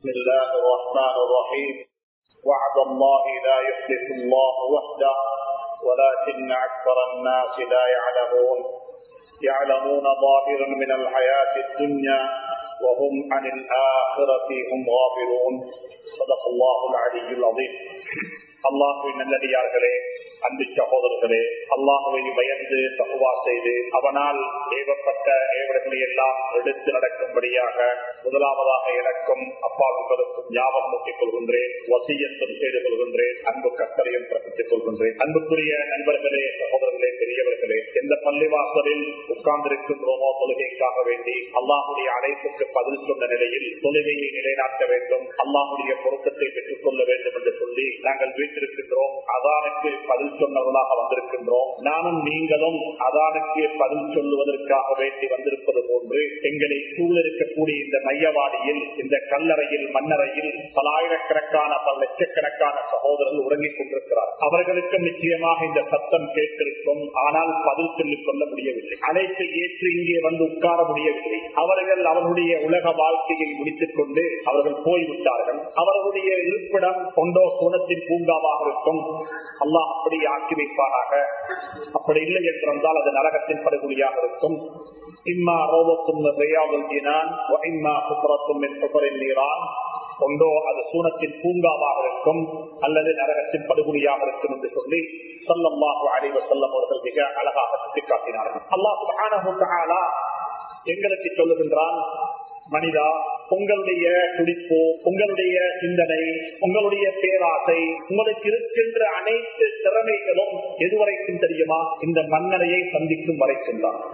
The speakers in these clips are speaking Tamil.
بسم الله الرحمن الرحيم وعد الله لا يخلف الله وحده ولكن أكثر الناس لا يعلمون يعلمون ظاهرا من الحياة الدنيا وهم عن الآخرة هم غافلون صدق الله العلي العظيم அல்லாஹுவின் நல்லடியார்களே அன்பு சகோதரர்களே அல்லாஹுவை பயந்து தகுவா செய்து அவனால் ஏவப்பட்ட ஏவர்களை எல்லாம் எடுத்து நடக்கும்படியாக முதலாவதாக எனக்கும் அப்பாவுங்களுக்கும் ஞாபகம் ஊட்டிக் கொள்கின்றேன் வசியத்தும் செய்து கொள்கின்றேன் அன்பு கத்தரையும் பிரசித்துக் கொள்கின்றேன் அன்புக்குரிய நண்பர்களே சகோதரர்களே பெரியவர்களே எந்த பள்ளிவாசலில் உட்கார்ந்திருக்கின்றோமோ தொழுகைக்காக வேண்டி அல்லாஹுடைய அழைப்புக்கு பதில் சொன்ன நிலையில் தொழுகையை நிலைநாட்ட வேண்டும் அல்லாஹுடைய பொருத்தத்தை பெற்றுக் கொள்ள வேண்டும் என்று சொல்லி நாங்கள் வீட்டிருக்கின்றோம் அதானுக்கு பதில் சொன்னவர்களாக வந்திருக்கின்றோம் நானும் நீங்களும் அதானுக்கு பதில் சொல்லுவதற்காக வேண்டி வந்திருப்பது போன்று எங்களை சூழ இருக்கக்கூடிய இந்த மையவாடியில் இந்த கல்லறையில் மண்ணறையில் பல ஆயிரக்கணக்கான பல லட்சக்கணக்கான சகோதரர்கள் உறங்கிக் கொண்டிருக்கிறார் அவர்களுக்கும் நிச்சயமாக இந்த சத்தம் கேட்டிருக்கும் ஆனால் பதில் சொல்லிக் கொள்ள முடியவில்லை அனைத்து ஏற்று இங்கே வந்து உட்கார முடியவில்லை அவர்கள் அவர்களுடைய உலக வாழ்க்கையை முடித்துக் கொண்டு அவர்கள் போய்விட்டார்கள் அவர்களுடைய இருப்பிடம் கொண்டோ சூனத்தின் பூங்காவாக இருக்கும் அல்லாஹ் அப்படி ஆக்கி வைப்பாராக அப்படி இல்லை என்றிருந்தால் அது நரகத்தின் படுகொலியாக இருக்கும் இம்மா ரோபத்தும் இம்மா சுப்பரத்தும் நீரான் கொண்டோ அது சூனத்தின் பூங்காவாக இருக்கும் அல்லது நரகத்தின் படுகொலியாக இருக்கும் என்று சொல்லி சொல்லம்மாஹு அலைவ செல்லம் அவர்கள் மிக அழகாக சுட்டிக்காட்டினார்கள் அல்லாஹ் எங்களுக்கு சொல்லுகின்றான் மனிதா உங்களுடைய துடிப்பு உங்களுடைய சிந்தனை உங்களுடைய பேராசை உங்களுக்கு இருக்கின்ற அனைத்து திறமைகளும் எதுவரைக்கும் தெரியுமா இந்த மன்னரையை சந்திக்கும் வரைக்கும் தான்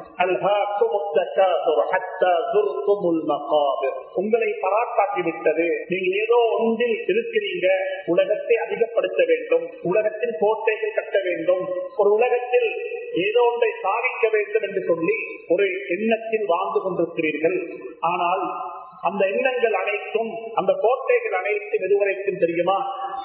உங்களை பராக்காட்டி விட்டது நீங்க ஏதோ ஒன்றில் இருக்கிறீங்க உலகத்தை அதிகப்படுத்த வேண்டும் உலகத்தில் கோட்டைகள் கட்ட வேண்டும் ஒரு உலகத்தில் ஏதோ ஒன்றை சாதிக்க வேண்டும் என்று சொல்லி ஒரு எண்ணத்தில் வாழ்ந்து கொண்டிருக்கிறீர்கள் ஆனால் அந்த எண்ணங்கள் அனைத்தும் அந்த கோட்டைகள் அனைத்தும் எதுவரைக்கும் தெரியுமா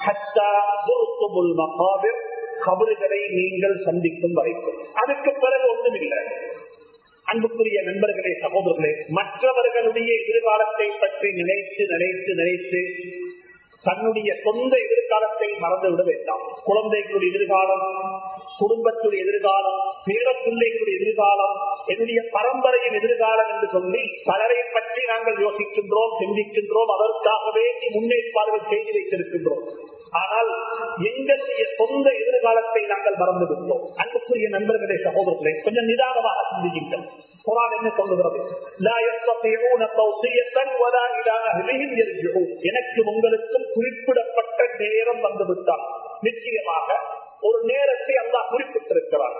கபறுகளை நீங்கள் சந்திக்கும் வரைக்கும் அதுக்கு பிறகு ஒன்றும் இல்லை அன்புக்குரிய நண்பர்களே சகோதரர்களே மற்றவர்களுடைய எதிர்காலத்தை பற்றி நினைத்து நினைத்து நினைத்து தன்னுடைய சொந்த எதிர்காலத்தை மறந்துவிட வேண்டாம் குழந்தைகளுடைய எதிர்காலம் குடும்பத்துடைய எதிர்காலம் பேர பிள்ளைகளுடைய எதிர்காலம் என்னுடைய பரம்பரையின் எதிர்காலம் என்று சொல்லி பலரை பற்றி நாங்கள் யோசிக்கின்றோம் சிந்திக்கின்றோம் அதற்காகவே முன்னேற்பாடுகள் செய்து வைத்திருக்கின்றோம் ஆனால் எங்களுடைய சொந்த எதிர்காலத்தை நாங்கள் மறந்து விட்டோம் அன்புக்குரிய நண்பர்களே சகோதரர்களே கொஞ்சம் நிதானமாக சிந்தியுங்கள் குரான் என்ன சொல்லுகிறது எனக்கு உங்களுக்கும் குறிப்பிடப்பட்ட நேரம் வந்துவிட்டால் நிச்சயமாக ஒரு நேரத்தை அல்லா குறிப்பிட்டிருக்கிறார்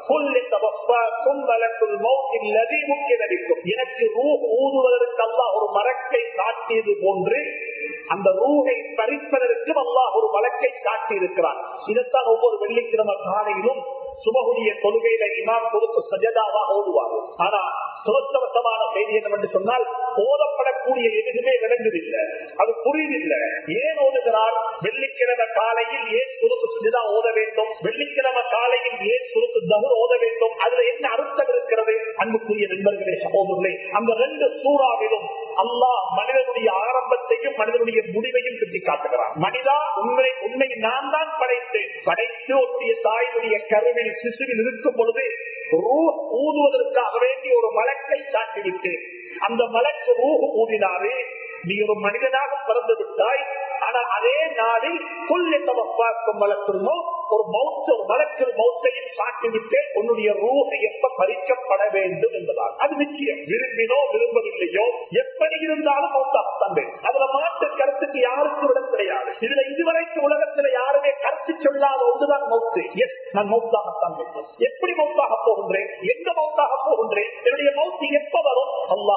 எனக்கு ரூ ஊதுவதற்கு அல்லா ஒரு மரக்கை காட்டியது போன்று அந்த ரூகை பறிப்பதற்கும் அல்லாஹ் ஒரு வழக்கை காட்டி இருக்கிறார் இதைத்தான் ஒவ்வொரு வெள்ளிக்கிழமை காலையிலும் சுபகுடைய கொள்கையில இமாம் கொடுத்து சஜதாவாக ஓடுவார் ஆனா துவச்சவசமான செய்தி என்னவென்று சொன்னால் ஓதப்படக்கூடிய எதுவுமே விளங்குதில்லை அது புரியுதில்லை ஏன் ஓதுகிறார் வெள்ளிக்கிழமை காலையில் ஏன் சுருக்கு சுஜதா ஓத வேண்டும் வெள்ளிக்கிழமை காலையில் ஏன் சுருக்கு தகுர் ஓத வேண்டும் அதுல என்ன அர்த்தம் இருக்கிறது அன்புக்குரிய நண்பர்களே சகோதரர்களே அந்த ரெண்டு சூறாவிலும் அல்லாஹ் மனிதனுடைய ஆரம்பத்தையும் மனிதனுடைய முடிவையும் சுட்டி காட்டுகிறார் மனிதா உண்மை உண்மை நான் தான் படைத்தேன் படைத்து ஒட்டிய தாயினுடைய கருவில் சிசுவில் இருக்கும் பொழுது ஊதுவதற்காக வேண்டிய ஒரு மலக்கை காட்டிவிட்டு அந்த மலக்கு ரூஹு ஊதினாரே நீ ஒரு மனிதனாக பிறந்து விட்டாய் ஆனால் அதே நாளில் கொள்ளை தவப்பாக்கும் வளர்க்கணும் ஒரு மௌத்த ஒரு மலக்கு மௌத்தையும் சாட்டிவிட்டு உன்னுடைய ரூஹை எப்ப பறிக்கப்பட வேண்டும் என்பதால் அது நிச்சயம் விரும்பினோ விரும்பவில்லையோ எப்படி இருந்தாலும் மௌத்தாகத்தான் வேண்டும் அதுல மாற்று கருத்துக்கு யாருக்கும் விட கிடையாது இதுல இதுவரைக்கும் உலகத்துல யாருமே கருத்து சொல்லாத ஒன்றுதான் மௌத்து எஸ் நான் மௌத்தாகத்தான் வேண்டும் எப்படி மௌத்தாக போகின்றேன் எந்த மௌத்தாக போகின்றேன் என்னுடைய மௌத்து எப்ப வரும் அல்லாஹு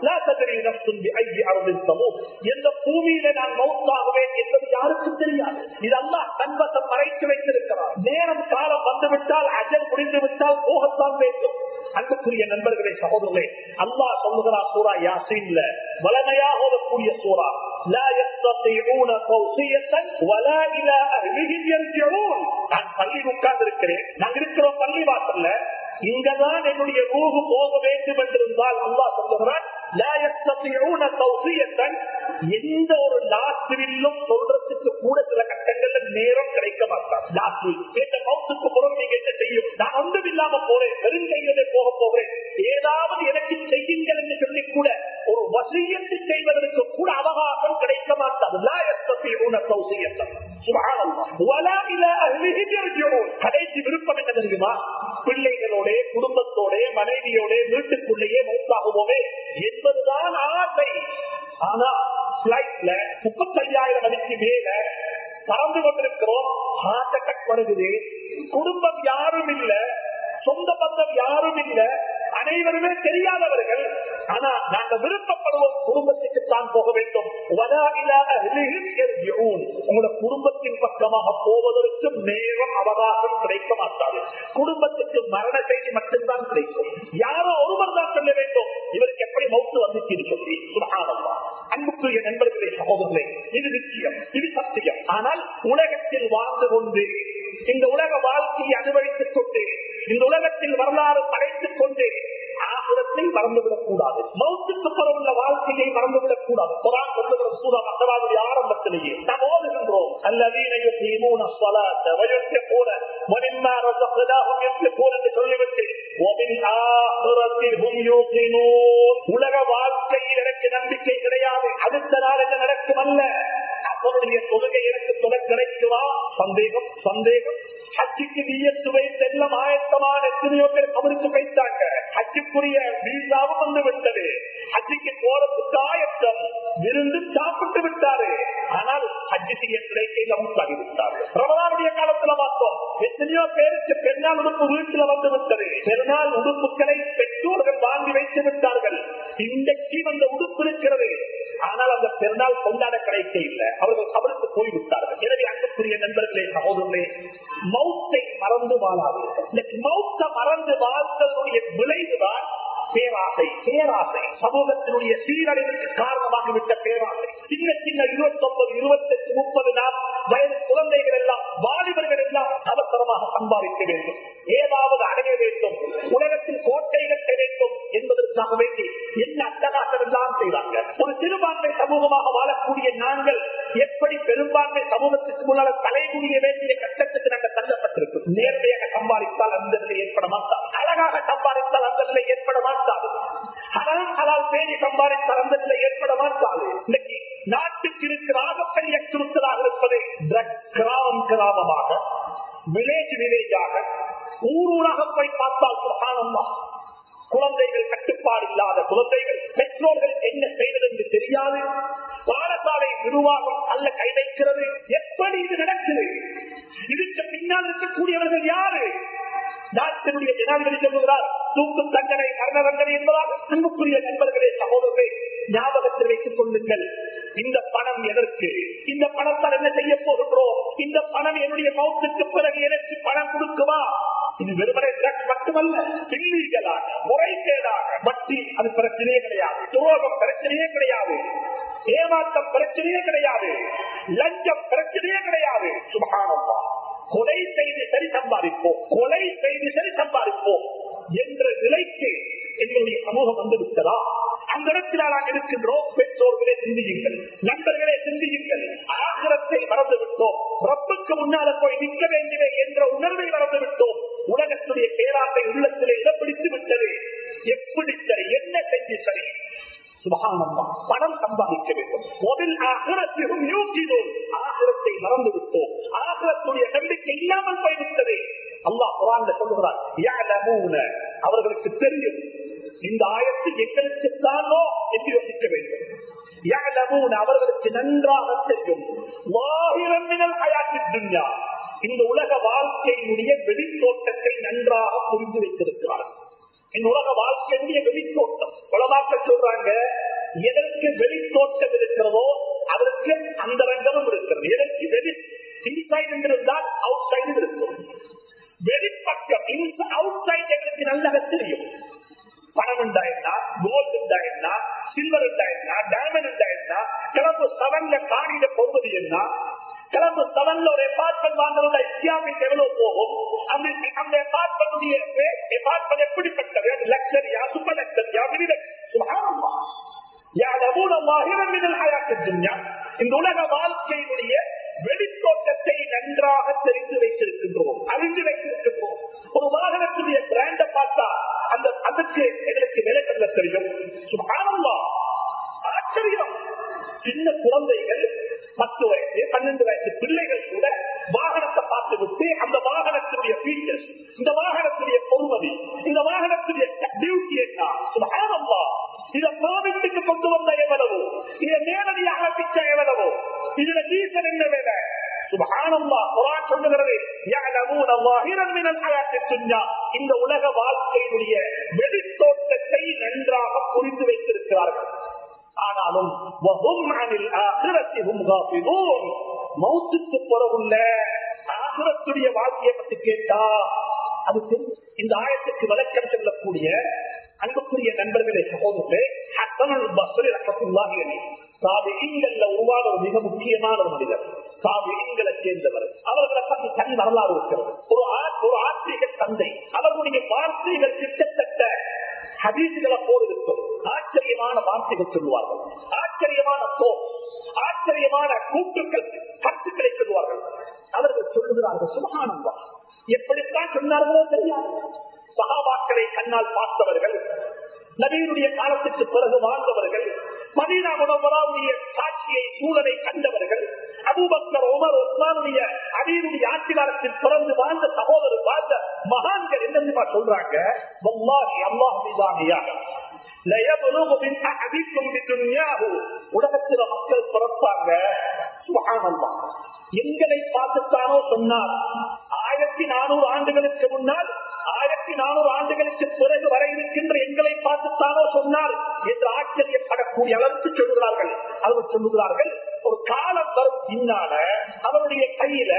எந்த பூமியில நான் மௌத்தாகுவேன் என்பது யாருக்கும் தெரியாது இது அல்லாஹ் தன்வசம் மறைத்து வைத்திருக்கிறார் நேரம் காலம் வந்துவிட்டால் அஜல் முடிந்து விட்டால் போகத்தான் வேண்டும் அன்புக்குரிய நண்பர்களே சகோதரர்களே அல்லாஹ் சொல்லுகிறார் சூரா யாசின்ல வளமையாக ஓதக்கூடிய சூறா لا يستطيعون توصية ولا إلى أهلهم يرجعون நான் பள்ளியில் உட்கார்ந்து இருக்கிறேன் நாங்க இருக்கிறோம் பள்ளி வாசல்ல இங்கதான் என்னுடைய ரூஹு போக வேண்டும் என்றிருந்தால் அல்லா சொல்லுகிறான் எந்த ஒரு லாச ராத்திரியிலும் சொல்றதுக்கு கூட சில கட்டங்கள்ல நேரம் கிடைக்க மாட்டார் ராத்திரி இந்த மௌத்துக்கு புறம் நீங்க என்ன செய்யும் நான் ஒன்றும் இல்லாம போறேன் வெறுங்கையிலே போக போகிறேன் ஏதாவது எனக்கு செய்யுங்கள் என்று சொல்லி கூட ஒரு வசியத்து செய்வதற்கு கூட அவகாசம் கிடைக்க மாட்டாது லா யஸ்தத்தீஊன தௌசியத்தன். சுப்ஹானல்லாஹ். வலா இலா அஹ்லிஹிம் யர்ஜிஊன். கடைசி விருப்பம் என்ன தெரியுமா பிள்ளைகளோட குடும்பத்தோட மனைவியோட வீட்டுக்குள்ளேயே மௌத்தாகுவோமே என்பதுதான் ஆசை ஆனா பிளைட்ல முப்பத்தையாயிரம் மணிக்கு மேல பறந்து கொண்டிருக்கிறோம் ஹார்ட் அட்டாக் வருகிறது குடும்பம் யாரும் இல்ல சொந்த பந்தம் யாரும் இல்ல அனைவருமே தெரியாதவர்கள் ஆனா நாங்க விருப்பப்படுவோம் குடும்பத்துக்கு தான் போக வேண்டும் வலா இலா அஹ்லிஹிம் யர்ஜிஊன். உங்களோட குடும்பத்தின் பக்கமாக போவதற்கு நேரம் அவகாசம் கிடைக்க மாட்டாது குடும்பத்துக்கு மரண செய்தி மட்டும்தான் கிடைக்கும் யாரோ ஒருவர் தான் சொல்ல வேண்டும் இவருக்கு எப்படி மௌத்து வந்துச்சு சொல்லி சுபஹானல்லாஹ். அன்புக்குரிய நண்பர்களே சகோதரர்களே இது நிச்சயம் இது சத்தியம் ஆனால் உலகத்தில் வாழ்ந்து கொண்டு இந்த உலக வாழ்க்கையை அனுபவித்துக் கொண்டு இந்த உலகத்தில் வரலாறு படைத்துக் கொண்டு ஆசுரத்தை மறந்துவிடக் கூடாது மௌத்துக்கு புறம் உள்ள வாழ்க்கையை மறந்துவிடக் கூடாது குரான் சொல்லுகிற சூரா மக்களாவுடைய ஆரம்பத்திலேயே நாம் ஓதுகின்றோம் அல்லதீன யுகீமூன ஸலாத்த வயுன்ஃபிகூன வமிம்மா ரஸக்னாஹும் யுன்ஃபிகூன என்று சொல்லிவிட்டு وبالآخرة هم يوقنون உலக வாழ்க்கையில் எனக்கு நம்பிக்கை கிடையாது அடுத்த நாள் என்ன நடக்கும் அல்ல அவருடைய தொழுகை எனக்கு தொலை கிடைக்குமா சந்தேகம் சந்தேகம் ஹஜ்ஜுக்கு நீயத்துவை செல்லம் ஆயத்தமான எத்தனையோ பேர் அவருக்கு வைத்தாங்க ஹஜ்ஜுக்குரிய வீசாவும் வந்து விட்டது ஹஜ்ஜுக்கு போறதுக்கு ஆயத்தம் விருந்து சாப்பிட்டு விட்டாரு ஆனால் ஹஜ்ஜு செய்ய கிடைக்கையில் அமுத்தாகி விட்டாரு ரமலானுடைய காலத்துல பார்த்தோம் எத்தனையோ பேருக்கு பெருநாள் உடுப்பு வீட்டுல வந்து விட்டது பெருநாள் உடுப்புகளை பெற்றோர்கள் வாங்கி வைத்து விட்டார்கள் இன்றைக்கு அந்த உடுப்பு இருக்கிறது ஆனால் அந்த பெருநாள் கொண்டாட கிடைக்க இல்லை அவர்கள் கவலுக்கு போய்விட்டார்கள் எனவே அன்புக்குரிய நண்பர்களே சகோதரர்களே மௌத்தை மறந்து வாழாதீர்கள் இந்த மௌத்தை மறந்து வாழ்ந்ததனுடைய விளைவுதான் பேராசை பேராசை சமூகத்தினுடைய சீரழிவுக்கு காரணமாகிவிட்ட பேராசை சின்ன சின்ன இருபத்தி ஒன்பது இருபத்தி எட்டு முப்பது நாள் வயது குழந்தைகள் எல்லாம் வாலிபர்கள் எல்லாம் அவசரமாக சம்பாதிக்க வேண்டும் ஏதாவது அடைய வேண்டும் உலகத்தில் கோட்டை கட்ட வேண்டும் என்பதற்காக வேண்டி என்ன அட்டகாசம் எல்லாம் செய்வாங்க ஒரு சிறுபான்மை சமூகமாக வாழக்கூடிய நாங்கள் எப்படி பெரும்பான்மை சமூகத்துக்கு முன்னால தலைமுடிய வேண்டிய கட்டத்துக்கு நாங்கள் தள்ளப்பட்டிருக்கும் நேர்மையாக சம்பாதித்தால் அந்த நிலை ஏற்பட மாட்டார் அழகாக சம்பாதித்தால் அந்த நிலை ஏற்பட மாட்டாது ஹலால் ஹலால் பேணி சம்பாதித்தால் அந்த நிலை ஏற்பட மாட்டாது இன்னைக்கு நாட்டுக்கு இருக்கிற ஆகப்பெரிய அச்சுறுத்தலாக இருப்பது drug கிராமம் கிராமமாக வில்லேஜ் வில்லேஜாக ஊர் ஊராக போய் பார்த்தால் சுகானம்மா குழந்தைகள் கட்டுப்பாடு இல்லாத குழந்தைகள் பெற்றோர்கள் என்ன செய்வது என்று தெரியாது பாடசாலை நிர்வாகம் அல்ல கை வைக்கிறது எப்படி இது நடக்குது இதுக்கு பின்னால் இருக்கக்கூடியவர்கள் யாரு நாட்டினுடைய ஜனாதிபதி சொல்லுகிறார் தூக்கு தண்டனை மரண தண்டனை என்பதால் அன்புக்குரிய நண்பர்களே சகோதரர்களே ஞாபகத்தில் வைத்துக் கொள்ளுங்கள் இந்த பணம் எதற்கு இந்த பணத்தால் என்ன செய்ய போகின்றோம் இந்த பணம் என்னுடைய மௌத்துக்கு பிறகு எனக்கு பணம் கொடுக்குமா இது வெறுமனே ட்ரக்ஸ் மட்டுமல்ல இல்லீகலாக முறைகேடாக வட்டி அது பிரச்சனையே கிடையாது துரோகம் பிரச்சனையே கிடையாது ஏமாற்றம் பிரச்சனையே கிடையாது லஞ்சம் பிரச்சனையே கிடையாது சுபகானம்மா கொலை செய்து சரி சம்பாதிப்போம் கொலை செய்து சரி சம்பாதிப்போம் என்ற நிலைக்கு எங்களுடைய சமூகம் வந்து விட்டதா அந்த இடத்தில் நாம் இருக்கின்றோம் பெற்றோர்களே சிந்தியுங்கள் நண்பர்களே சிந்தியுங்கள் ஆகிரத்தை மறந்து விட்டோம் ரப்புக்கு முன்னால போய் நிற்க வேண்டியவை என்ற உணர்வை மறந்து விட்டோம் உலகத்துடைய பேராசை உள்ளத்திலே இடம் பிடித்து விட்டது எப்படி சரி என்ன செஞ்சு சரி சுபகானம்மா பணம் சம்பாதிக்க வேண்டும் முதல் ஆகிரத்திலும் யோசினோம் ஆகிரத்தை மறந்து விட்டோம் ஆகிரத்துடைய நம்பிக்கை இல்லாமல் போய்விட்டது அல்லாஹ் குரான் சொல்லுகிறார் "யஅலமூன", அவர்களுக்கு தெரியும் இந்த ஆயத்து எங்களுக்கு தானோ என்று யோசிக்க வேண்டும் யஅலமூன, அவர்களுக்கு நன்றாக தெரியும் வாஹிரன் மினல் ஹயாத்தித் துன்யா. இந்த உலக வாழ்க்கையினுடைய வெளித்தோட்டத்தை நன்றாக புரிந்து வைத்திருக்கிறார்கள் இந்த உலக வாழ்க்கையுடைய வெளித்தோட்டம் உலமாக்கள் சொல்றாங்க எதற்கு வெளித்தோட்டம் இருக்கிறதோ அதற்கு அந்த ரங்கமும் இருக்கிறது எதற்கு வெளி இன்சைட் இருந்தால் அவுட் சைடு இருக்கும் வெளிப்பக்கம் அவுட் சைடு எங்களுக்கு நல்லதாக தெரியும் பணம் இருந்தா என்ன கோல்டு இருந்தா என்ன சில்வர் இருந்தா என்ன டைமண்ட் இருந்தா என்ன கிளம்பு செவன்ல காணியில போவது என்ன கிளம்பு செவன்ல ஒரு அபார்ட்மெண்ட் வாங்குறதா இஸ்லாமிக் எவ்வளவு போகும் அந்த அந்த அபார்ட்மெண்ட் அபார்ட்மெண்ட் எப்படிப்பட்டது அது லக்ஸரியா சூப்பர் லக்ஸரியா மினி يعلمون ظاهرا من الحياة الدنيا இந்த உலக வாழ்க்கையினுடைய வெளித்தோட்டத்தை நன்றாக தெரிந்து வைத்திருக்கின்றோம் அறிந்து வைத்திருக்கின்றோம் ஒரு வாகனத்துடைய பிராண்ட பார்த்தா அந்த அதுக்கு எங்களுக்கு விலை கல்ல தெரியும் சுகானந்தா ஆச்சரியம் சின்ன குழந்தைகள் பத்து வயசு பன்னெண்டு வயசு பிள்ளைகள் கூட வாகனத்தை பார்த்து விட்டு அந்த வாகனத்துடைய ஃபீச்சர்ஸ் இந்த வாகனத்துடைய பொறுமதி இந்த வாகனத்துடைய டியூட்டி என்ன சுகானந்தா இதை கோவிட்டுக்கு கொண்டு வந்த எவ்வளவோ இதை நேரடியாக பிச்ச எவ்வளவோ இதுல டீசல் என்ன வேலை சுபஹானல்லா குரான் சொல்லுகிறது யஅலமூன ظاهرًا من الحياة الدنيا இந்த உலக வாழ்க்கையினுடைய வெளித்தோட்டத்தை நன்றாக புரிந்து வைத்திருக்கிறார்கள் ஆனாலும் வஹும் அனில் ஆகிரத்தி ஹும் காஃபிலூன் மௌத்துக்கு பிறகுள்ள ஆகிரத்துடைய வாழ்க்கையை பத்தி கேட்டா அது தெரியும். இந்த ஆயத்துக்கு விளக்கம் சொல்லக்கூடிய அன்புக்குரிய நண்பர்களே சகோதரர்களே ஹசனுல் பஸ்ரி ரஹத்துல்லாஹி அலைஹி சாபிஈன்கள்ல உருவான ஒரு மிக முக்கியமான ஒரு மனிதர் சாபிஈன்களை சேர்ந்தவர் அவர்களை பற்றி தனி வரலாறு இருக்கிறது ஒரு ஆ- ஒரு ஆத்மீக தந்தை அவர்களுடைய வார்த்தைகள் கிட்டத்தட்ட ஹதீசுகளை போல் இருக்கும் ஆச்சரியமான வார்த்தைகள் சொல்லுவார்கள் ஆச்சரியமான தோ ஆச்சரியமான கூட்டுக்கள் கருத்துக்களை சொல்லுவார்கள் அவர்கள் சொல்லுகிறார்கள் சுபகானந்தா எப்படித்தான் சொன்னார்களோ தெரியாது சகாபாக்களை கண்ணால் பார்த்தவர்கள் நவீனுடைய காலத்துக்கு பிறகு வாழ்ந்தவர்கள் மதீனா முனவராவுடைய காட்சியை சூழலை கண்டவர்கள் அபூபக்கர் உமர் உஸ்மானுடைய அமீருடைய ஆட்சி காலத்தில் பிறந்து வாழ்ந்த சகோதரர் வாழ்ந்த மகான்கள் என்ன தெரியுமா சொல்றாங்க வல்லாஹி அல்லாஹ் மீதானியாக லயபுலுகு மின் அஹதிக்கும் பிதுன்யாஹு. உலகத்துல மக்கள் பிறப்பாங்க சுபஹானல்லாஹ். எங்களை பார்த்துத்தானோ சொன்னார் ஆயிரத்தி நானூறு ஆண்டுகளுக்கு முன்னால் ஆயிரத்தி நானூறு ஆண்டுகளுக்கு பிறகு வர இருக்கின்ற எங்களை பார்த்துத்தானோ சொன்னார் என்று ஆச்சரியப்படக்கூடிய அளவுக்கு சொல்லுகிறார்கள் அவர்கள் சொல்லுகிறார்கள் ஒரு காலம் வரும் பின்னால அவருடைய கையில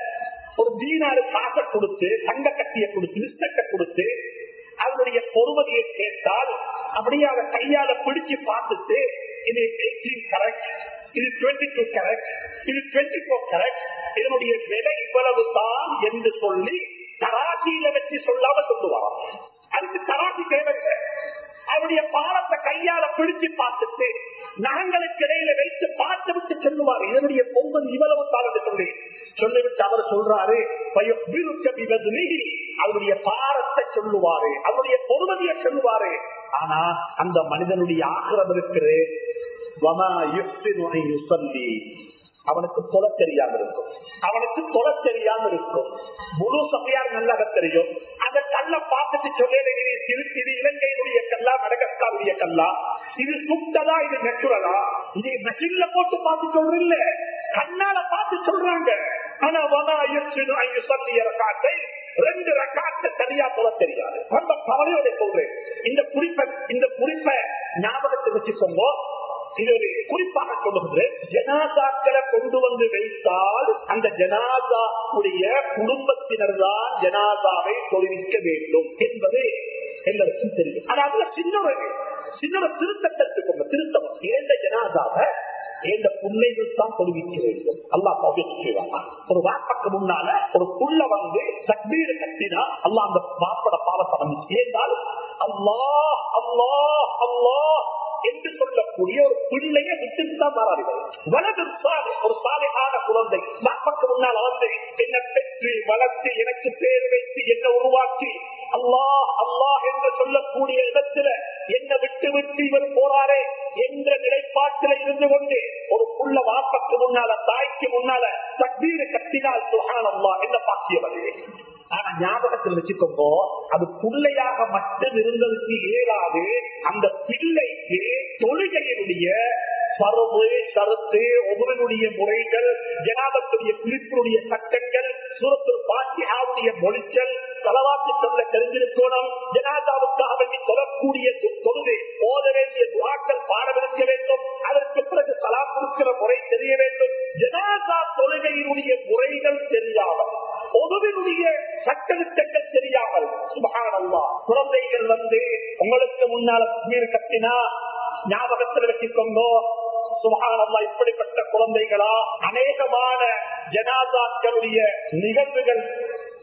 ஒரு தீனாறு காசை கொடுத்து தங்க கட்டியை கொடுத்து பிஸ்கட்டை கொடுத்து அதனுடைய பொறுமதியை சேர்த்தால் அப்படியே அதை கையால பிடிச்சு பார்த்துட்டு இது எயிட்டீன் கரெக்ட் இது டுவெண்ட்டி டூ கரெக்ட் இது டுவெண்ட்டி போர் கரெக்ட் இதனுடைய விலை இவ்வளவு தான் என்று சொல்லி தராசியில வச்சு சொல்லாம சொல்லுவார் அதுக்கு தராசி தேவையில்லை அவருடைய பாலத்தை கையால பிடிச்சு பார்த்துட்டு நகங்களுக்கு இடையில வைத்து பார்த்து விட்டு சொல்லுவார் இதனுடைய பொங்கல் இவ்வளவு தான் என்று சொல்லி சொல்லிவிட்டு அவர் சொல்றாரு "வயுக்பிருக்க பிபத்னிஹி." அவருடைய பாரத்தை சொல்லுவாரு அவருடைய பொறுமதியை சொல்லுவாரு ஆனா அந்த மனிதனுடைய ஆக்கிரம் இருக்குது "வமா யுஹ்சினு அன் யுஸல்லி." அவனுக்கு தொலை தெரியாம இருக்கும் அவனுக்கு தொலை தெரியாம இருக்கும் முழு சபையார் நல்லாக தெரியும் அந்த கல்லை பார்த்துட்டு சொல்லேன் இது சிறு- இது இலங்கையினுடைய கல்லா மடகஸ்காருடைய கல்லா இது சுத்ததா இது நெச்சுரலா இது மெஷின்ல போட்டு பார்த்து சொல்றீங்க கண்ணால பார்த்து சொல்றாங்க ஆனா வனா யுஹ்சினு அன் யுஸல்லி ரகாத்தை ரெண்டு ரகாத்தை சரியா சொல்ல தெரியாது ரொம்ப கவலையோட சொல்றேன் இந்த குறிப்பை இந்த குறிப்பை ஞாபகத்தை வச்சுக்கோங்க இது ஒரு குறிப்பாக சொல்லுகிறது ஜனாதாக்களை கொண்டு வந்து வைத்தால் அந்த ஜனாதாவுடைய குடும்பத்தினர் தான் ஜனாதாவை தொழிலிக்க வேண்டும் என்பது எல்லாருக்கும் தெரியும் ஆனா அதுல சின்ன ஒரு சின்ன ஒரு திருத்தத்தை எடுத்துக்கோங்க திருத்தம் ஏந்த ஜனாதாவை ஏந்த பிள்ளைகள் தான் தொழுவிக்க வேண்டும் அல்லாஹ் தௌஃபீக் செய்வாங்க ஒரு வாப்பக்கு முன்னால ஒரு புள்ள வந்து தக்பீர் கட்டினா அல்லாஹ் அந்த வாப்பட பாவத்தை வந்து ஏந்தால் அல்லாஹ் அல்லாஹ் அல்லாஹ் என்று சொல்லக்கூடிய ஒரு பிள்ளைய விட்டுட்டு தான் மாறார்கள் வலது சாலை ஒரு சாலையான குழந்தை வாப்பக்கு முன்னால் வந்து என்ன பெற்று வளர்த்து எனக்கு பேர் வைத்து என்ன உருவாக்கி அல்லாஹ் அல்லாஹ் என்று சொல்லக்கூடிய இடத்துல என்ன விட்டு விட்டு இவர் போறாரே என்ற நிலைப்பாட்டில இருந்து கொண்டு ஒரு புள்ள வாப்பக்கு முன்னால தாய்க்கு முன்னால தக்பீர் கட்டினால் சுகான் அல்லாஹ் என்ன பாக்கியம் அது ஆனா ஞாபகத்தில் வச்சுக்கோங்க அது பிள்ளையாக மட்டும் இருந்ததுக்கு ஏறாது அந்த பிள்ளைக்கு தொழுகையினுடைய பருவு கருத்து ஒவ்வொருடைய முறைகள் ஜனாபத்துடைய பிரிப்பினுடைய சட்டங்கள் சூரத்தில் பாத்தியாவுடைய மொழிச்சல் தலவாக்கு சொல்ல தெரிஞ்சிருக்கணும் ஜனாதாவுக்காக வேண்டி தொழக்கூடிய தொழுகை ஓத வேண்டிய துவாக்கள் பாடவிருக்க வேண்டும் அதற்கு பிறகு சலாம் கொடுக்கிற முறை தெரிய வேண்டும் ஜனாதா தொழுகையினுடைய முறைகள் தெரியாமல் பொதுவினுடைய சட்டத்திட்டங்கள் தெரியாமல் சுபகானல்லா குழந்தைகள் வந்து உங்களுக்கு முன்னால மீறு கட்டினா ஞாபகத்தில் வச்சுக்கோங்க சுபகானல்லா இப்படிப்பட்ட குழந்தைகளா அநேகமான ஜனாதாக்களுடைய நிகழ்வுகள்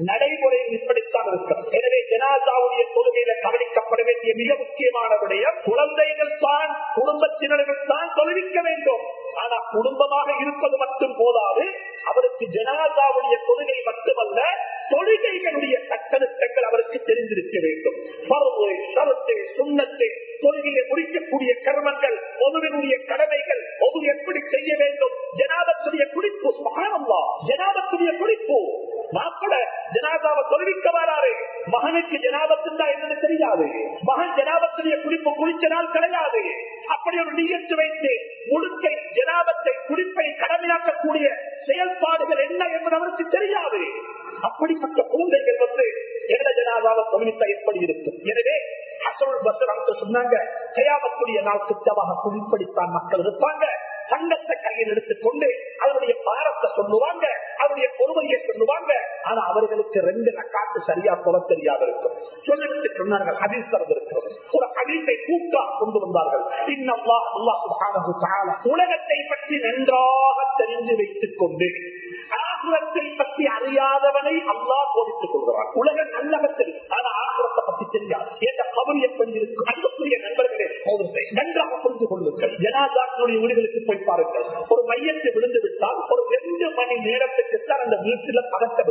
நடைமுறையில் இப்படித்தான் இருக்கும் எனவே ஜனாதாவுடைய தொழுகையில கவனிக்கப்பட வேண்டிய மிக முக்கியமான விடயம் குழந்தைகள் தான் குடும்பத்தினர்கள் தான் தொழுவிக்க வேண்டும் ஆனா குடும்பமாக இருப்பது மட்டும் போதாது அவருக்கு ஜனாதாவுடைய தொழுகை மட்டுமல்ல தொழுகைகளுடைய சட்டத்திட்டங்கள் அவருக்கு தெரிந்திருக்க வேண்டும் பருவு சரத்து சுண்ணத்து தொழுகையை முடிக்கக்கூடிய கர்மங்கள் ஒருவனுடைய கடமைகள் ஒவ்வொரு எப்படி செய்ய வேண்டும் ஜனாபத்துடைய குடிப்பு மகானம்மா ஜனாபத்துடைய குடிப்பு மாப்பிள ஜனாதாவை தொழுவிக்க வராரு மகனுக்கு ஜனாபத்துண்டா என்னன்னு தெரியாது மகன் ஜனாபத்துடைய குடிப்பு குளிச்ச நாள் கிடையாது அப்படி ஒரு நிகழ்ச்சி வைத்து முழுக்கை ஜனாபத்தை குடிப்பை கடமையாக்கக்கூடிய செயல்பாடுகள் என்ன என்பது அவருக்கு தெரியாது அப்படிப்பட்ட குழந்தைகள் வந்து எந்த ஜனாதாவை தொழிலித்தா எப்படி இருக்கும் எனவே அசருள் பசர் அவங்க சொன்னாங்க கயாமக்கூடிய நாள் சுத்தமாக குடிப்படித்தான் மக்கள் இருப்பாங்க சங்கத்தை கையில் எடுத்துக்கொண்டு அதனுடைய பாரத்தை சொல்லுவாங்க அவருடைய பொறுமையை சொல்லுவாங்க ஆனா அவர்களுக்கு ரெண்டு ரக்காத்து சரியா சொல்ல தெரியாது இருக்கும் சொல்லிவிட்டு சொன்னார்கள் ஹதீஸ் இருக்கிறது ஒரு ஹதீஸை கூட்டா கொண்டு வந்தார்கள் இன்னல்லா அல்லாஹ் சுப்ஹானஹு தஆலா உலகத்தை பற்றி நன்றாக தெரிந்து வைத்துக் கொண்டு ஆகுரத்தை பற்றி அறியாதவனை அல்லாஹ் கோபித்துக் கொள்கிறான் உலகம் நல்லக தெரியும் ஆனா ஆகுரத்தை பற்றி தெரியாது என்ற கபர் எப்படி இருக்கும் அன்புக்குரிய நண்பர்களே சோதரத்தை நன்றாக புரிந்து கொள்ளுங்கள் ஜனாதாக்களுடைய வீடுகளுக்கு போய் பாருங்கள் ஒரு மையத்தை விழுந்து விட்டால் ஒரு ரெண்டு மணி நேரத்துக்கு தான் அந்த வீட்டுல பதக்கம்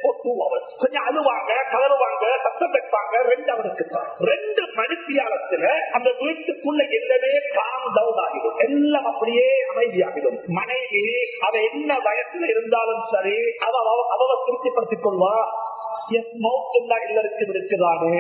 கொஞ்சம் அழுவாங்க கலருவாங்க சத்தம் வைப்பாங்க ரெண்டு அவருக்கு தான் ரெண்டு மணித்தியாலத்துல அந்த வீட்டுக்குள்ள எல்லாமே காம் டவுன் ஆகிடும் எல்லாம் அப்படியே அமைதியாகிடும் மனைவி அவ என்ன வயசுல இருந்தாலும் சரி அவ அவ- அவ திருப்திப்படுத்திக் கொள்வா எஸ் மௌத்துல்லா எல்லாருக்கும் இருக்குதானே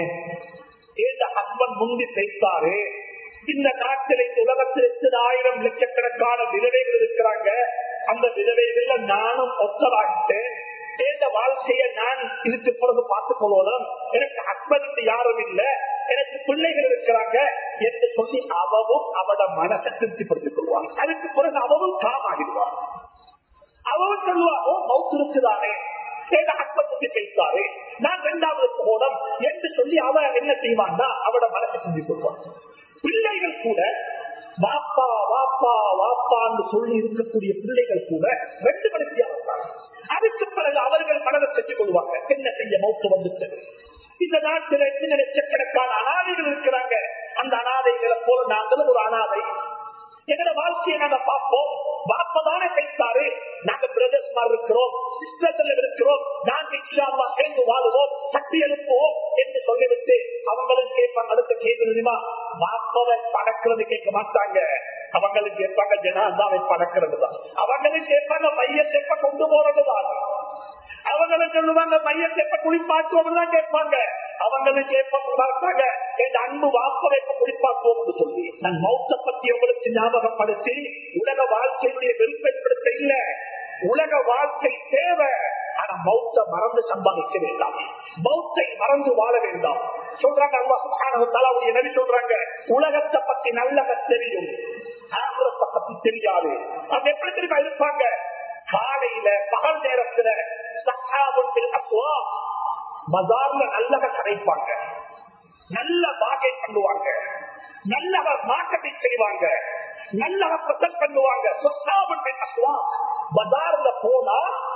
இந்த ஹஸ்பண்ட் முந்தி பேசாரு இந்த நாட்டில் இந்த உலகத்தில் எத்தனை ஆயிரம் லட்சக்கணக்கான விதவைகள் இருக்கிறாங்க அந்த விதவைகள்ல நானும் ஒத்தராகிட்டேன் இந்த வாழ்க்கையை நான் இதுக்கு பிறகு பார்த்துக் கொள்ளணும் எனக்கு ஹஸ்பண்ட் யாரும் இல்ல எனக்கு பிள்ளைகள் இருக்கிறாங்க என்று சொல்லி அவவும் அவட மனசை திருப்திப்படுத்திக் கொள்வாங்க அதுக்கு பிறகு அவவும் காம் ஆகிடுவாங்க அவன் சொல்லுவாரோ மவுத்து இருக்குதானே எங்க ஹஸ்பண்ட் வந்து பேசாரு நான் இரண்டாவது போனம் என்று சொல்லி அவ என்ன செய்வான்னா அவட மனசை செஞ்சு கொள்வான் பிள்ளைகள் கூட வாப்பா வாப்பா வாப்பான்னு சொல்லி இருக்கக்கூடிய பிள்ளைகள் கூட ரெண்டு மணிக்கு ஆகிறாங்க அதுக்கு பிறகு அவர்கள் மனதை செஞ்சு கொள்வாங்க என்ன செய்ய மௌத்து வந்துட்டு இந்த நாட்டில் எத்தனை லட்சக்கணக்கான அனாதைகள் இருக்கிறாங்க அந்த அனாதைகளை போல நாங்களும் ஒரு அனாதை எங்களோட வாழ்க்கையை நாங்க பார்ப்போம் வாப்பதானே பேசாரு நாங்க பிரதர்ஸ் மாதிரி இருக்கிறோம் சிஸ்டர்ல இருக்கிறோம் நாங்க இன்ஷால்லா சேர்ந்து வாழுவோம் சக்தி எழுப்புவோம் என்று சொல்லிவிட்டு அவங்களும் கேட்பாங்க அடுத்த கேள்வி தெரியுமா வாப்பவை பறக்கிறது கேட்க மாட்டாங்க அவங்களும் கேட்பாங்க ஜனாதாவை பறக்கிறது தான் அவங்களும் கேட்பாங்க மையத்தை எப்ப கொண்டு போறது தான் அவங்களும் சொல்லுவாங்க மையத்தை எப்ப குளிப்பாற்றுவோம் தான் கேட்பாங்க அவங்களும் கேட்பாங்க என் அன்பு வாப்பதை எப்ப குளிப்பாற்றுவோம் என்று சொல்லி நான் மௌத்த பத்தி உங்களுக்கு ஞாபகப்படுத்தி உலக வாழ்க்கையுடைய வெறுப்பைப்படுத்த இல்ல உலக வாழ்க்கை தேவை ஆனா மௌத்த மறந்து சம்பாதிக்க வேண்டாம் மௌத்தை மறந்து வாழ வேண்டாம் சொல்றாங்க அல்லா சுப்ஹானஹு வ தஆலாவுடைய நபி சொல்றாங்க உலகத்தை பத்தி நல்லக தெரியும் ஆகிரத்தை பத்தி தெரியாது அது எப்படி தெரியுமா இருப்பாங்க காலையில பகல் நேரத்துல சஹாபுல் அஸ்வா பஜார்ல நல்லக கரைப்பாங்க நல்ல பாகை பண்ணுவாங்க நல்லவ மார்க்கெட்டிங் செய்வாங்க நல்லவ பிரசன்ட் பண்ணுவாங்க சொத்தாபுல் அஸ்வா பஜார்ல போனா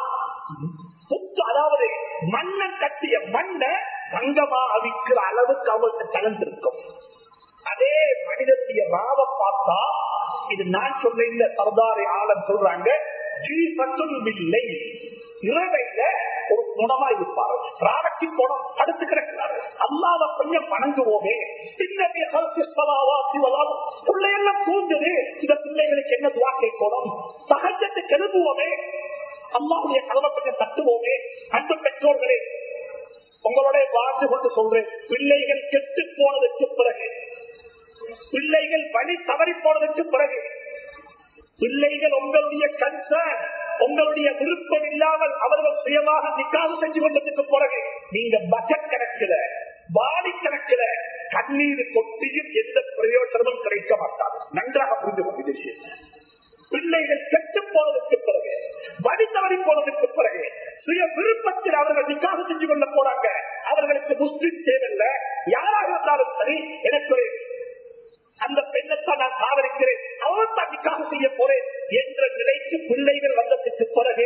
புத்து அதாவது மண்ணை கட்டிய மண்ணை தங்கமா அவிக்கிற அளவுக்கு அவங்களுக்கு கலந்திருக்கும் அதே மனிதனுடைய ராவ பார்த்தா இது நான் சொல்ல இந்த சர்தாரி ஆளம் சொல்றாங்க ஜீவத்தும் இல்லை இரவையில ஒரு குணமா இருப்பாரு ராவட்டி குணம் அடுத்து கிடக்கிறாரு அல்லாத கொஞ்சம் வணங்குவோமே பின்னே பிள்ளையெல்லாம் தூங்குது இந்த பிள்ளைகளுக்கு என்ன துவா கேட்கணும் சகஜத்தை கெழுப்புவோமே அம்மாவுடைய கதவை கொஞ்சம் தட்டுவோமே அன்பு பெற்றோர்களே உங்களோட வாழ்ந்து கொண்டு சொல்றேன் பிள்ளைகள் கெட்டு போனதற்கு பிறகு பிள்ளைகள் வழி தவறி போனதற்கு பிறகு பிள்ளைகள் உங்களுடைய கன்சர்ன் உங்களுடைய விருப்பம் இல்லாமல் அவர்கள் சுயமாக நிக்காது செஞ்சு கொண்டதுக்கு பிறகு நீங்க பட்ஜெட் கணக்கில வாடி கணக்கில கண்ணீர் கொட்டியும் எந்த பிரயோஜனமும் கிடைக்க மாட்டாது நன்றாக புரிந்து கொண்டு விஷயம் பிள்ளைகள் கெட்டு போனதற்கு பிறகு வழி தவறி போனதற்கு பிறகு சுய விருப்பத்தில் அவர்கள் நிக்காக செஞ்சு கொள்ள போறாங்க அவர்களுக்கு முஸ்லிம் தேவையில்லை யாராக இருந்தாலும் சரி எனக்கு ஒரு அந்த பெண்ணைத்தான் நான் காதலிக்கிறேன் அவன் தான் நிக்காக செய்ய போறேன் என்ற நிலைக்கு பிள்ளைகள் வந்ததுக்கு பிறகு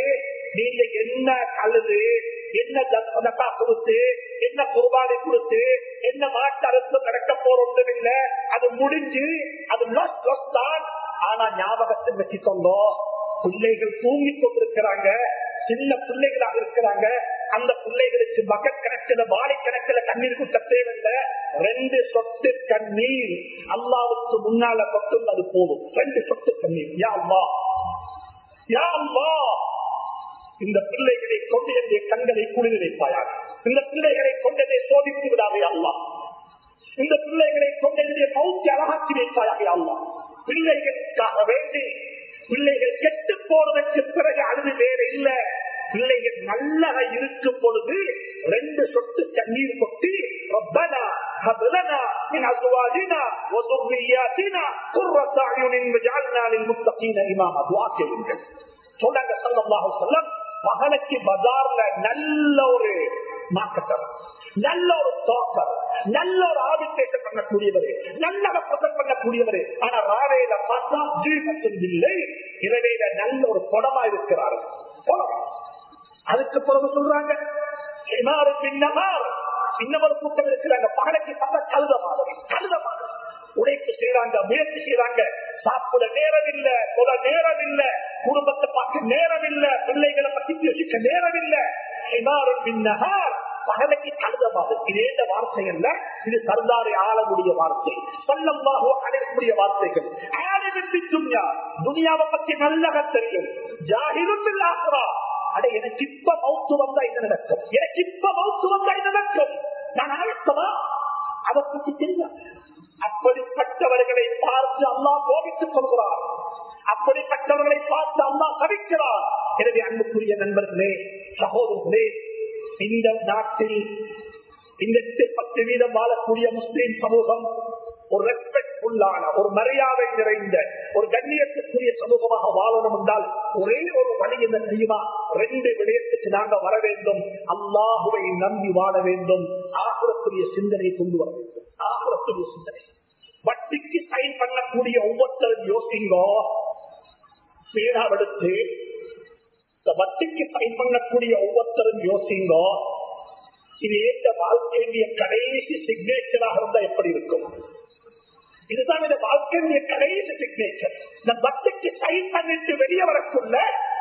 நீங்க என்ன கழுது என்ன தசதக்கா கொடுத்து என்ன குர்பானை கொடுத்து என்ன மாட்டு அரசு நடக்க போறோம் இல்ல அது முடிஞ்சு அது loss, loss தான் ஆனா ஞாபகத்தை வச்சுக்கோங்க பிள்ளைகள் தூங்கி கொண்டிருக்கிறாங்க சின்ன பிள்ளைகளாக இருக்கிறாங்க அந்த பிள்ளைகளுக்கு மகக் கணக்கில் வாழை கணக்கில் கண்ணீர் குட்ட தேவையில்லை ரெண்டு சொட்டு கண்ணீர் அல்லாவுக்கு முன்னால கொட்டும் அது போதும் ரெண்டு சொட்டு கண்ணீர் யா அம்மா யா அம்மா இந்த பிள்ளைகளை கொண்டு என்னுடைய கண்களை குளிர் வைப்பாயாக இந்த பிள்ளைகளை கொண்டதை சோதித்து விடாதே அல்லா இந்த பிள்ளைகளை கொண்டு என்னுடைய மௌத்தி அழகாக்கி வைப்பாயாக அல்லா பிள்ளைகளுக்காக வேண்டி பிள்ளைகள் கெட்டு போனதற்கு பிறகு அழுது வேற இல்ல பிள்ளைகள் நல்லக இருக்கும் பொழுது ரெண்டு சொட்டு தண்ணீர் கொட்டி ربنا هب لنا من ازواجنا وذرياتنا قرة اعين واجعلنا للمتقين اماما துஆ செய்யுங்கள் சொன்னாங்க ஸல்லல்லாஹு அலைஹி வஸல்லம் பகலுக்கு பஜார்ல நல்ல ஒரு மார்க்கெட்டர் நல்ல ஒரு தோக்கர் நல்ல ஒரு ஆபிஷேகம் பண்ணக்கூடியவர் நல்ல பிரசம் பண்ணக்கூடியவர் ஆனா ராவையில பார்த்தா தீபத்தின் இல்லை இரவையில நல்ல ஒரு குடமா இருக்கிறார் அதுக்கு பிறகு சொல்றாங்க இமாறு பின்னமார் இன்னொரு கூட்டம் இருக்கிறாங்க பகலுக்கு பார்த்தா கழுத மாதிரி கழுத மாதிரி உழைப்பு செய்யறாங்க முயற்சி செய்யறாங்க சாப்பிட நேரம் இல்ல தொட நேரம் இல்ல குடும்பத்தை பார்க்க நேரம் இல்ல பிள்ளைகளை பத்தி யோசிக்க நேரம் இல்ல இமாறு பின்னகார் பகலைக்கு கழுதமாது இது எந்த வார்த்தை அல்ல இது சர்தாரை ஆளக்கூடிய வார்த்தை சொல்லமாக அழைக்கக்கூடிய வார்த்தைகள் ஆளுமின்றி துன்யா துனியாவை பத்தி நல்லக தெரியும் ஜாகிரும் ஆகுறா அட எனக்கு இப்ப மௌத்து வந்தா என்ன நடக்கும் எனக்கு இப்ப மௌத்து வந்தா என்ன நடக்கும் நான் அழைக்கவா அதை பத்தி தெரியும் அப்படிப்பட்டவர்களை பார்த்து அல்லா கோபித்துக் கொள்கிறார் அப்படிப்பட்டவர்களை பார்த்து அல்லா சபிக்கிறார் எனவே அன்புக்குரிய நண்பர்களே சகோதரர்களே இந்த நாட்டில் இந்த எட்டு பத்து வீதம் வாழக்கூடிய முஸ்லீம் சமூகம் ஒரு ரெஸ்பெக்ட்ஃபுல்லான ஒரு மரியாதை நிறைந்த ஒரு கண்ணியத்துக்குரிய சமூகமாக வாழணும் என்றால் ஒரே ஒரு வழி என்ன தெரியுமா ரெண்டு விடயத்துக்கு நாங்க வர வேண்டும் அல்லாஹுவை நம்பி வாழ வேண்டும் ஆகுரத்துடைய சிந்தனை கொண்டு வர வேண்டும் ஆகுரத்துடைய சிந்தனை வட்டிக்கு சைன் பண்ணக்கூடிய ஒவ்வொருத்தரும் யோசிங்கோ பேராவெடுத்து இந்த வட்டிக்கு சைன் பண்ணக்கூடிய ஒவ்வொருத்தரும் யோசிங்கோ இது ஏற்ற வாழ்க்கையுடைய கடைசி சிக்னேச்சராக இருந்தா எப்படி இருக்கும் இதுதான் இந்த வாழ்க்கையுடைய கடைசி சிக்னேச்சர் இந்த வட்டிக்கு சைன் பண்ணிட்டு வெளியே வரக்குள்ள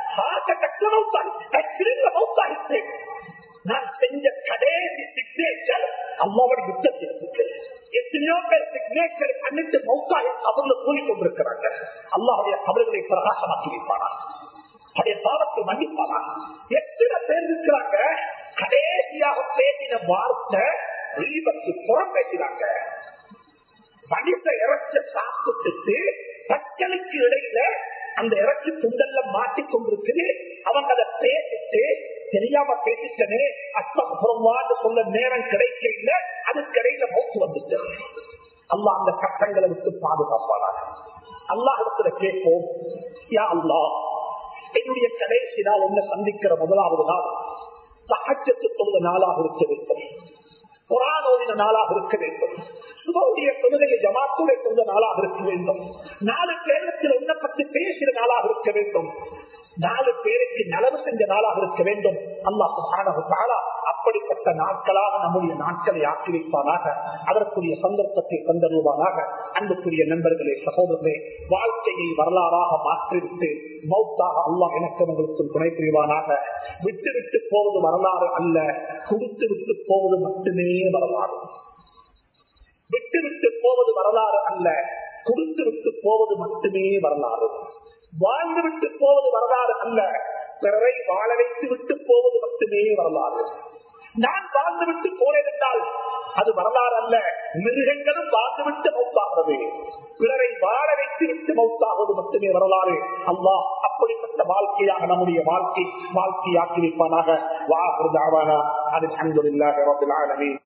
நான் செஞ்ச கடைசி சிக்னேச்சர் அம்மாவோட யுத்தத்திற்கு எத்தனையோ பேர் சிக்னேச்சர் பண்ணிட்டு மௌத்தாகி கபர்ல கூலி கொண்டிருக்கிறாங்க அல்லாவுடைய கபர்களை பிரகாசமாக்கி வைப்பானா அதே பாவத்தை மன்னிப்பானா எத்தனை பேர் இருக்கிறாங்க கடைசியாக பேசின வார்த்தை தீபத்து புறம் பேசினாங்க மனித இறைச்ச சாப்பிட்டுட்டு பச்சனுக்கு இடையில அந்த இறைச்சி துண்டல்ல மாட்டிக் கொண்டிருக்குது அவங்க அதை பேசிட்டு தெரியாம பேசிட்டனே அத்தம் சொல்ல நேரம் கிடைக்க இல்லை அதுக்கிடையில மௌத்து வந்துட்டு அல்லா அந்த கட்டங்களை விட்டு பாதுகாப்பானாங்க அல்லாஹிடத்துல கேட்போம் யா அல்லா என்னுடைய கடைசி நாள் என்ன சந்திக்கிற முதலாவது நாள் சகஜத்து தொழுத நாளாக இருக்க வேண்டும் குரானோடின நாளாக இருக்க வேண்டும் சுபவுடைய தொழுகையை ஜமாத்துடைய தொழுத நாளாக இருக்க வேண்டும் நாலு பேரத்தில் உன்னை பற்றி பேசின நாளாக இருக்க வேண்டும் நாலு பேருக்கு நலவு செஞ்ச நாளாக இருக்க வேண்டும் அல்லாஹ் அப்படிப்பட்ட நாட்களாக நம்முடைய நாட்களை ஆக்கி வைப்பானாக அதற்குரிய சந்தர்ப்பத்தை தந்தருவானாக அன்புக்குரிய நண்பர்களே சகோதரர்களே வாழ்க்கையை வரலாறாக மாற்றிவிட்டு மௌத்தாக அல்லாஹ் எனக்கு உங்களுக்கும் துணை புரிவானாக விட்டு விட்டு போவது வரலாறு அல்ல கொடுத்து விட்டு போவது மட்டுமே வரலாறு விட்டு விட்டு போவது வரலாறு அல்ல கொடுத்து விட்டு போவது மட்டுமே வரலாறு வாழ்ந்து விட்டு போவது வரலாறு அல்ல பிறரை வாழ வைத்து விட்டு போவது மட்டுமே வரலாறு நான் வாழ்ந்து விட்டு போனேன் என்றால் அது வரலாறு அல்ல மிருகங்களும் வாழ்ந்து விட்டு மௌத்தாகிறது பிறரை வாழ வைத்து விட்டு மௌத்தாகுவது மட்டுமே வரலாறு அல்லா அப்படிப்பட்ட வாழ்க்கையாக நம்முடைய வாழ்க்கை வாழ்க்கையாக்கி வைப்பானாக வா அது அன்பு இல்லாத